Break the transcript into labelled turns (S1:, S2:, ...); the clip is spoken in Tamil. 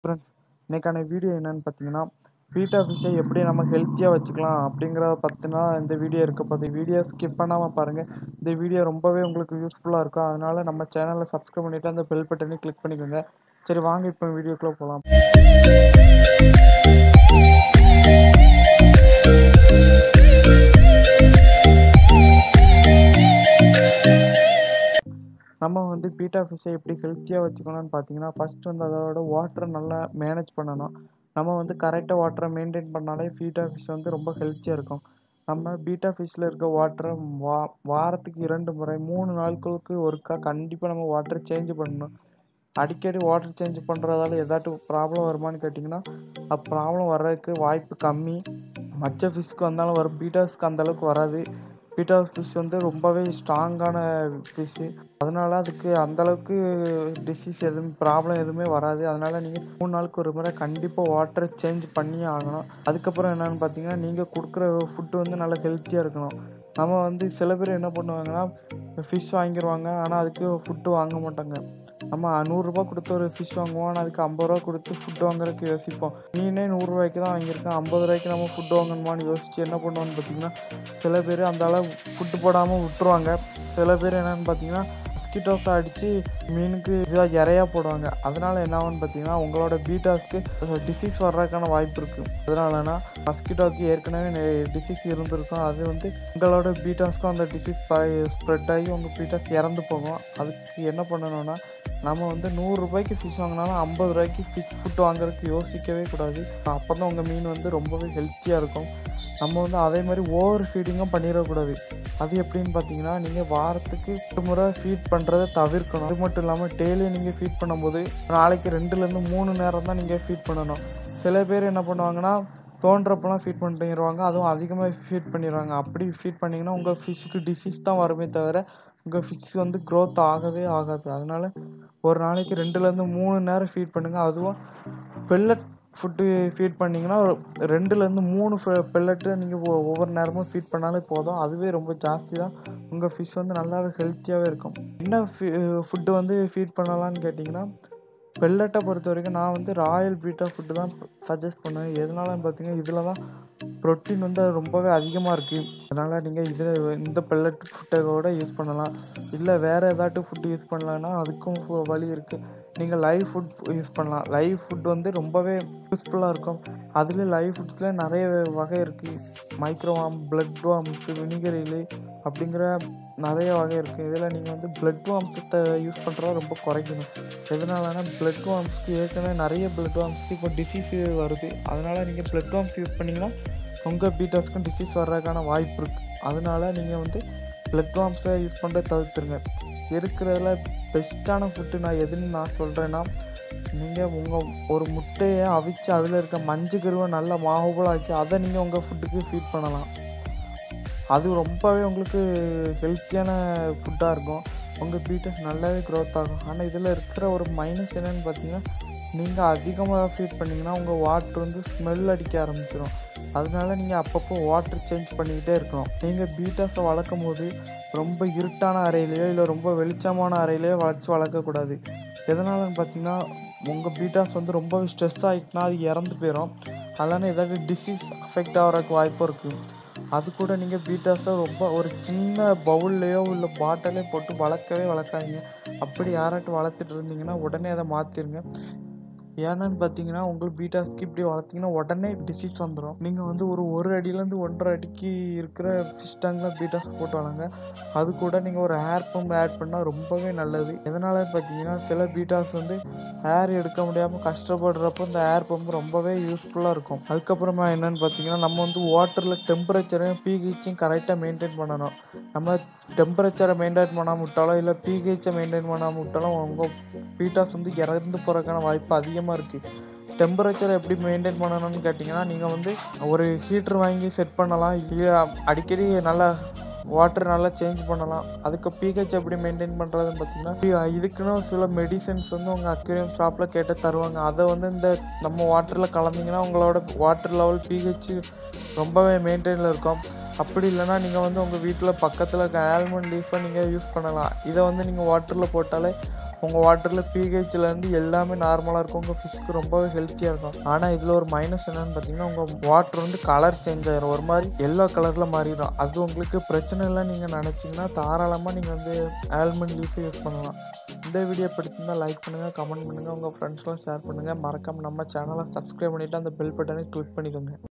S1: ஃப்ரெண்ட்ஸ் இன்னைக்கான வீடியோ என்னன்னு பார்த்தீங்கன்னா பீட்டா ஃபிஷ்ஷை எப்படி நம்ம ஹெல்த்தியாக வச்சுக்கலாம் அப்படிங்கிறத பற்றினா இந்த வீடியோ இருக்க போது வீடியோ ஸ்கிப் பண்ணாமல் பாருங்கள் இந்த வீடியோ ரொம்பவே உங்களுக்கு யூஸ்ஃபுல்லாக இருக்கும் அதனால நம்ம சேனலை சப்ஸ்கிரைப் பண்ணிவிட்டு அந்த பெல் பட்டனையும் கிளிக் பண்ணிக்கோங்க சரி வாங்க இப்போ வீடியோக்குள்ளே போகலாம் நம்ம வந்து பீட்டா ஃபிஷ்ஷை எப்படி ஹெல்த்தியாக வச்சுக்கணும்னு பார்த்தீங்கன்னா ஃபர்ஸ்ட் வந்து அதோட வாட்டரை நல்லா மேனேஜ் பண்ணணும் நம்ம வந்து கரெக்டாக வாட்டரை மெயின்டைன் பண்ணாலே பீட்டா ஃபிஷ் வந்து ரொம்ப ஹெல்த்தியாக இருக்கும் நம்ம பீட்டா ஃபிஷ்ஷில் இருக்க வாட்டரை வா வாரத்துக்கு இரண்டு முறை மூணு நாட்களுக்கு ஒருக்கா கண்டிப்பாக நம்ம வாட்டர் சேஞ்ச் பண்ணணும் அடிக்கடி வாட்டர் சேஞ்ச் பண்ணுறதால ஏதாட்டும் ப்ராப்ளம் வருமான்னு கேட்டிங்கன்னா ப்ராப்ளம் வர்றதுக்கு வாய்ப்பு கம்மி மற்ற ஃபிஷ்க்கு வந்தாலும் வரும் பீட்டாஸ்க்கு அந்தளவுக்கு வராது பீட்டா ஃபிஷ் வந்து ரொம்பவே ஸ்ட்ராங்கான ஃபிஷ்ஷு அதனால அதுக்கு அந்தளவுக்கு டிசீஸ் எதுவும் ப்ராப்ளம் எதுவுமே வராது அதனால் நீங்கள் மூணு நாளுக்கு ஒரு முறை கண்டிப்பாக வாட்டரை சேஞ்ச் பண்ணியே ஆகணும் அதுக்கப்புறம் என்னென்னு பார்த்தீங்கன்னா நீங்கள் கொடுக்குற ஃபுட்டு வந்து நல்லா ஹெல்த்தியாக இருக்கணும் நம்ம வந்து சில பேர் என்ன பண்ணுவாங்கன்னா ஃபிஷ் வாங்கிடுவாங்க ஆனால் அதுக்கு ஃபுட்டு வாங்க மாட்டாங்க நம்ம நூறுரூபா கொடுத்து ஒரு ஃபிஷ் வாங்குவோம் ஆனால் அதுக்கு ஐம்பது ரூபா கொடுத்து ஃபுட்டு வாங்குறதுக்கு யோசிப்போம் மீனே நூறுரூவாய்க்கு தான் வாங்கியிருக்கேன் ஐம்பது ரூபாய்க்கு நம்ம ஃபுட்டு வாங்கணுமான்னு யோசிச்சு என்ன பண்ணுவோன்னு பார்த்தீங்கன்னா சில பேர் அந்த அளவு ஃபுட்டு போடாமல் விட்டுருவாங்க சில பேர் என்னென்னு பார்த்தீங்கன்னா மஸ்கிட்டோஸை அடித்து மீனுக்கு இதாக இறையா போடுவாங்க அதனால என்ன ஆகும்னு பார்த்தீங்கன்னா உங்களோட பீட்டாஸ்க்கு டிசீஸ் வர்றதுக்கான வாய்ப்பு இருக்குது அதனாலனா மஸ்கிட்டோக்கு ஏற்கனவே டிசீஸ் இருந்திருக்கும் அது வந்து உங்களோட பீட்டாஸ்க்கும் அந்த டிசீஸ் ஸ்ப்ரெட் ஆகி உங்கள் பீட்டாஸ் இறந்து போகும் அதுக்கு என்ன பண்ணணும்னா நம்ம வந்து நூறுரூபாய்க்கு ஃபிஷ் வாங்கினாலும் ஐம்பது ரூபாய்க்கு ஃபிஷ் ஃபுட் வாங்குறதுக்கு யோசிக்கவே கூடாது அப்போ தான் உங்கள் மீன் வந்து ரொம்பவே ஹெல்த்தியாக இருக்கும் நம்ம வந்து அதே மாதிரி ஓவர் ஃபீடிங்கும் பண்ணிடக்கூடாது அது எப்படின்னு பார்த்தீங்கன்னா நீங்கள் வாரத்துக்கு ஒரு முறை ஃபீட் பண்ணுறதை தவிர்க்கணும் அது மட்டும் இல்லாமல் டெய்லி நீங்கள் ஃபீட் பண்ணும்போது நாளைக்கு ரெண்டுலேருந்து மூணு நேரம் தான் நீங்கள் ஃபீட் பண்ணணும் சில பேர் என்ன பண்ணுவாங்கன்னா தோன்றப்பெல்லாம் ஃபீட் பண்ணிடுவாங்க அதுவும் அதிகமாக ஃபீட் பண்ணிடுவாங்க அப்படி ஃபீட் பண்ணிங்கன்னா உங்கள் ஃபிஷ்ஷுக்கு டிசீஸ் தான் வருமே தவிர உங்கள் ஃபிஷ் வந்து க்ரோத் ஆகவே ஆகாது அதனால் ஒரு நாளைக்கு ரெண்டுலேருந்து மூணு நேரம் ஃபீட் பண்ணுங்கள் அதுவும் பெல்லட் ஃபுட்டு ஃபீட் பண்ணிங்கன்னா ஒரு ரெண்டுலேருந்து மூணு பெல்லட்டு நீங்கள் ஒவ்வொரு நேரமும் ஃபீட் பண்ணாலே போதும் அதுவே ரொம்ப ஜாஸ்தி தான் உங்கள் ஃபிஷ் வந்து நல்லாவே ஹெல்த்தியாகவே இருக்கும் என்ன ஃபுட்டு வந்து ஃபீட் பண்ணலான்னு கேட்டிங்கன்னா பெல்லட்டை பொறுத்த வரைக்கும் நான் வந்து ராயல் பீட்டா ஃபுட்டு தான் சஜஸ்ட் பண்ணுவேன் எதனாலன்னு பார்த்தீங்கன்னா இதில் தான் ப்ரோட்டீன் வந்து ரொம்பவே அதிகமாக இருக்குது அதனால் நீங்கள் இதில் இந்த பெல்லட் ஃபுட்டை கூட யூஸ் பண்ணலாம் இல்லை வேறு ஏதாட்டும் ஃபுட்டு யூஸ் பண்ணலான்னா அதுக்கும் வழி இருக்குது நீங்கள் லைவ் ஃபுட் யூஸ் பண்ணலாம் லைவ் ஃபுட் வந்து ரொம்பவே யூஸ்ஃபுல்லாக இருக்கும் அதில் லைவ் ஃபுட்ஸில் நிறைய வகை இருக்குது மைக்ரோவாம் பிளட் வாம்ஸ் வினிகரிலு அப்படிங்கிற நிறைய வகை இருக்குது இதில் நீங்கள் வந்து பிளட் வாம்ஸத்தை யூஸ் பண்ணுறத ரொம்ப குறைக்கணும் எதனாலனா பிளட் வாம்ஸ்க்கு ஏற்கனவே நிறைய பிளட் வாம்ஸ்க்கு இப்போ டிசீஸ் வருது அதனால் நீங்கள் பிளட் வாம்ஸ் யூஸ் பண்ணிங்கன்னா உங்கள் பீட்டர்ஸ்க்கும் டிசீஸ் வர்றதுக்கான வாய்ப்பு இருக்குது அதனால் நீங்கள் வந்து பிளட் வாம்ஸை யூஸ் பண்ணுறத தவிர்த்துருங்க இருக்கிறதுல பெஸ்ட்டான ஃபுட்டு நான் எதுன்னு நான் சொல்கிறேன்னா நீங்கள் உங்கள் ஒரு முட்டையை அவிச்சு அதில் இருக்க மஞ்சள் கருவை நல்லா மாவுபலாக்கி அதை நீங்கள் உங்கள் ஃபுட்டுக்கு ஃபீட் பண்ணலாம் அது ரொம்பவே உங்களுக்கு ஹெல்த்தியான ஃபுட்டாக இருக்கும் உங்கள் பீட்டர்ஸ் நல்லாவே க்ரோத் ஆகும் ஆனால் இதில் இருக்கிற ஒரு மைனஸ் என்னென்னு பார்த்தீங்கன்னா நீங்கள் அதிகமாக ஃபீட் பண்ணிங்கன்னா உங்கள் வாட்டர் வந்து ஸ்மெல் அடிக்க ஆரம்பிச்சிடும் அதனால நீங்கள் அப்பப்போ வாட்டர் சேஞ்ச் பண்ணிக்கிட்டே இருக்கணும் நீங்கள் பீட்டாஸை வளர்க்கும் போது ரொம்ப இருட்டான அறையிலையோ இல்லை ரொம்ப வெளிச்சமான அறையிலையோ வளர்ச்சி வளர்க்கக்கூடாது எதனாலன்னு பார்த்தீங்கன்னா உங்கள் பீட்டாஸ் வந்து ரொம்ப ஸ்ட்ரெஸ் ஆகிட்டுனா அது இறந்து போயிடும் அதனால் ஏதாவது டிசீஸ் அஃபெக்ட் ஆகிறதுக்கு வாய்ப்பு இருக்குது அது கூட நீங்கள் பீட்டாஸை ரொம்ப ஒரு சின்ன பவுல்லையோ இல்லை பாட்டிலே போட்டு வளர்க்கவே வளர்க்காதீங்க அப்படி யாராட்டும் வளர்த்துட்டு இருந்தீங்கன்னா உடனே அதை மாற்றிருங்க ஏன்னு பார்த்தீங்கன்னா உங்களுக்கு பீட்டாஸ்க்கு இப்படி வளர்த்திங்கன்னா உடனே டிசீஸ் வந்துடும் நீங்கள் வந்து ஒரு ஒரு அடியிலேருந்து ஒன்றரை அடிக்கு இருக்கிற ஃபிஷ் டேங்கில் பீட்டாஸ் போட்டு வளங்க அது கூட நீங்கள் ஒரு ஹேர் பம்ப் ஆட் பண்ணால் ரொம்பவே நல்லது எதனால பார்த்தீங்கன்னா சில பீட்டாஸ் வந்து ஹேர் எடுக்க முடியாமல் கஷ்டப்படுறப்போ இந்த ஹேர் பம்ப் ரொம்பவே யூஸ்ஃபுல்லாக இருக்கும் அதுக்கப்புறமா என்னென்னு பார்த்தீங்கன்னா நம்ம வந்து வாட்டரில் டெம்பரேச்சரையும் பிஹெச்சையும் கரெக்டாக மெயின்டைன் பண்ணணும் நம்ம டெம்பரேச்சரை மெயின்டைன் பண்ணாமல் விட்டாலோ இல்லை பிஹெச்சை மெயின்டைன் பண்ணாமல் விட்டாலும் உங்கள் பீட்டாஸ் வந்து இறந்து போகிறதுக்கான வாய்ப்பு அதிகமாக இருக்குது டெம்பரேச்சரை எப்படி மெயின்டைன் பண்ணணும்னு கேட்டிங்கன்னா நீங்கள் வந்து ஒரு ஹீட்ரு வாங்கி செட் பண்ணலாம் இல்லை அடிக்கடி நல்லா வாட்டர் நல்லா சேஞ்ச் பண்ணலாம் அதுக்கு பிஹெச் எப்படி மெயின்டைன் பண்ணுறதுன்னு பார்த்தீங்கன்னா இதுக்குன்னு சில மெடிசன்ஸ் வந்து உங்கள் அக்வேரியம் ஷாப்பில் கேட்டு தருவாங்க அதை வந்து இந்த நம்ம வாட்டரில் கலந்தீங்கன்னா உங்களோட வாட்டர் லெவல் பிஹெச் ரொம்பவே மெயின்டைனில் இருக்கும் அப்படி இல்லைன்னா நீங்கள் வந்து உங்கள் வீட்டில் பக்கத்தில் இருக்க ஆல்மண்ட் லீஃபை நீங்கள் யூஸ் பண்ணலாம் இதை வந்து நீங்கள் வாட்டரில் போட்டாலே உங்கள் வாட்டரில் பிஹெச்லேருந்து எல்லாமே நார்மலாக இருக்கும் உங்கள் ஃபிஷ்க்கு ரொம்பவே ஹெல்த்தியாக இருக்கும் ஆனால் இதில் ஒரு மைனஸ் என்னன்னு பார்த்தீங்கன்னா உங்கள் வாட்டர் வந்து கலர் சேஞ்ச் ஆயிரும் ஒரு மாதிரி எல்லோ கலரில் மாறிடும் அது உங்களுக்கு பிரச்சனை இல்லை நீங்கள் நினச்சிங்கன்னா தாராளமாக நீங்கள் வந்து ஆல்மண்ட் லீஃபை யூஸ் பண்ணலாம் இந்த வீடியோ பிடிச்சிருந்தால் லைக் பண்ணுங்கள் கமெண்ட் பண்ணுங்கள் உங்கள் ஃப்ரெண்ட்ஸ்லாம் ஷேர் பண்ணுங்கள் மறக்காமல் நம்ம சேனலை சப்ஸ்கிரைப் பண்ணிவிட்டு அந்த பெல் பட்டனை கிளிக் பண்ணிக்கோங்க